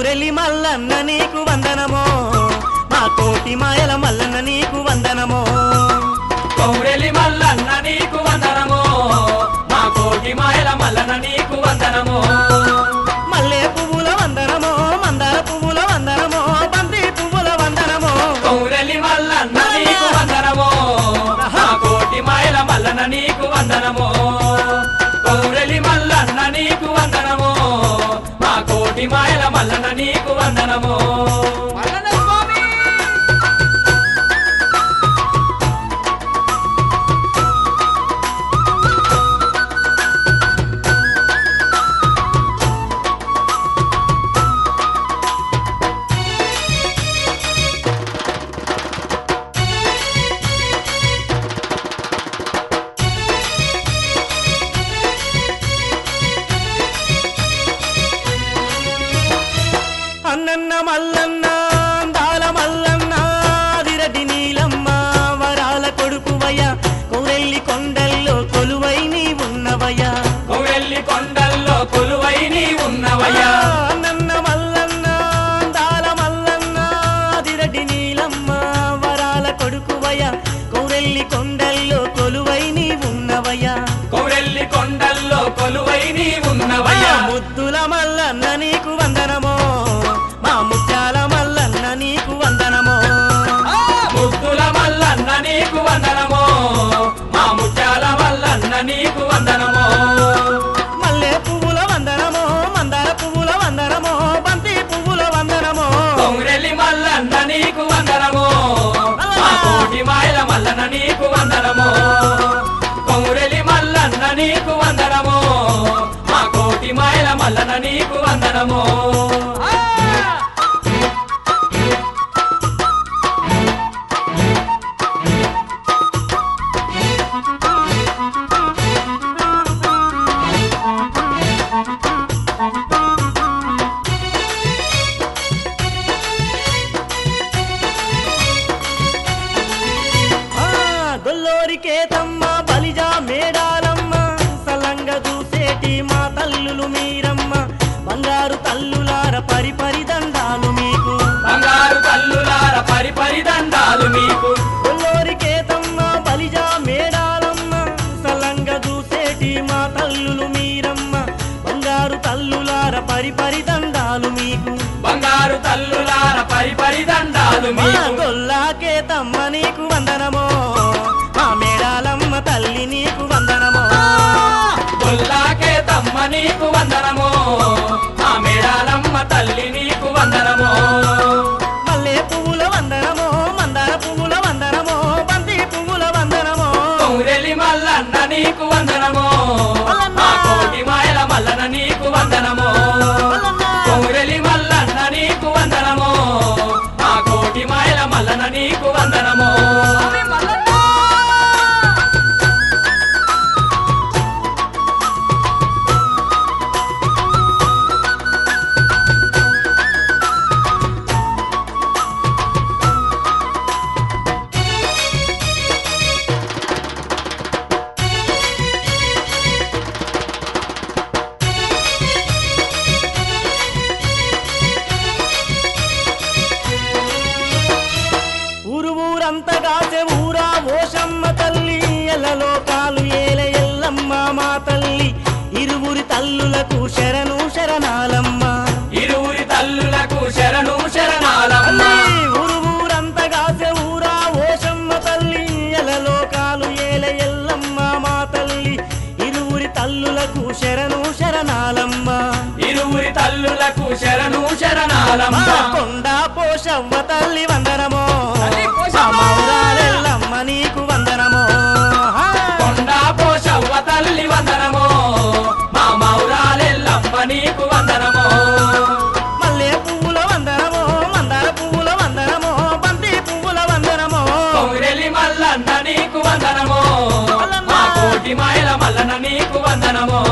కౌరెలి మల్లన్న నీకు వందనమో మా కోటి మాయల మల్లన్న నీకు వందనమో కౌరెలి మల్లన్న నీకు వందనము మా కోటి మాయల మల్లన్న నీకు వందనము మల్లె పువ్వుల వందనమో మందార పువ్వుల వందనమో బంతి పువ్వుల వందనమో కౌరెలి మల్లన్న నీకు వందనము మా కోటి మాయల మల్లన్న నీకు వందనము కౌరెలి మల్లన్న నీకు వందనము మా కోటి మాయల మల్లన్న నీకు వందనము మల్లన్న స్వామి అన్నన్న మల్లన్న అందాల మల్లన్న అదిరటి నీలమ్మ వరాల కొడుకువయ్య కౌరెల్లి కొండల్లో కొలువై నీ ఉన్నవయ్యా కౌరెల్లి కొండల్లో కొలువై నీ ఉన్నవయ్యా అన్నన్న మల్లన్న అందాల మల్లన్న అదిరటి నీలమ్మ వరాల కొడుకువయ్య కౌరెల్లి కొండల్లో కొలువై నీ ఉన్నవయ్యా కౌరెల్లి కొండల్లో కొలువై నీ ఉన్నవయ్యా ముద్దుల మల్లన్న నీకు వందనమో మా ముత్యాల మల్లన్న నీకు వందనమో ముద్దుల మల్లన్న నీకు వందనము మా ముత్యాల మల్లన్న నీకు వందనము మల్లె పువ్వుల వందనమో మందార పువ్వుల వందనమో బంతి పువ్వుల వందనమో కౌరెల్లి మల్లన్న నీకు వందనము మా కోటి మాయల మల్లన్న నీకు వందనము కౌరెలి మల్లన్న నీకు వందనము మా కోటి మాయల మల్లన్న నీకు వందనము ఆ గొల్లోరికేతమ్మ బలిజా మేడాలమ్మ సలంగ చూసేటి మా తల్లులు మీరమ్మ బంగారు తల్లులార పరిపరి దండాలు మీకు బంగారు తల్లులార పరిపరి దండాలు మీకు గొల్లోరికేతమ్మ బలిజా మేడాలమ్మ సలంగ చూసేటి మా తల్లులు మీరమ్మ బంగారు తల్లులార పరిపరి దండాలు మీకు బంగారు తల్లులార పరిపరి దండాలు మా మీకు గొల్లాకేతమ్మ నీకు వందనమో మా మేడాలమ్మ తల్లి నీకు వందనమో గొల్లాకే తమ్మ నీకు వందనము మా మేడాలమ్మ తల్లి నీకు వందనము మల్లె పువ్వుల వందనమో మందార పువ్వుల వందనమో బంతి పువ్వుల వందనమో కౌరెలి మల్లన్న నీకు వందనము మా కోటి మాయల మల్లన్న నీకు వందనము కౌరెలి మల్లన్న నీకు వందనము మా కోటి మాయల మల్లన్న నీకు వందనము స్వామి మల్లన్న ఊరు ఊరంతా కాసే ఊరా ఓషమ్మ తల్లి ఎల్లలో కాలు ఏల ఎల్లమ్మ మా తల్లి ఇరువురి తల్లులకు శరణు శరణాలమ్మ ఇరువురి తల్లులకు శరణు శరణాలమ్మ తల్లి ఊరు ఊరంతా కాసే ఊరా ఓషమ్మ తల్లి ఎల్లలో కాలు ఏల ఎల్లమ్మ మా తల్లి ఇరువురి తల్లులకు శరణు శరణాలమ్మ ఇరువురి తల్లులకు శరణు శరణాలమ్మ మా కొండ పోషవ్వ తల్లి వందనమో తల్లి మా పోషవ్వ! మౌరాలెల్లమ్మ నీకు వందనమో హా! కొండ పోషవ్వ తల్లి వందనము మా మౌరాలెల్లమ్మ నీకు వందనము మల్లె పువ్వుల వందనమో మందార పువ్వుల వందనమో బంతి పువ్వుల వందనమో కౌరెలి మల్లన్న నీకు వందనము మల్లన్న! మా కోటి మాయల మల్లన్న నీకు వందనము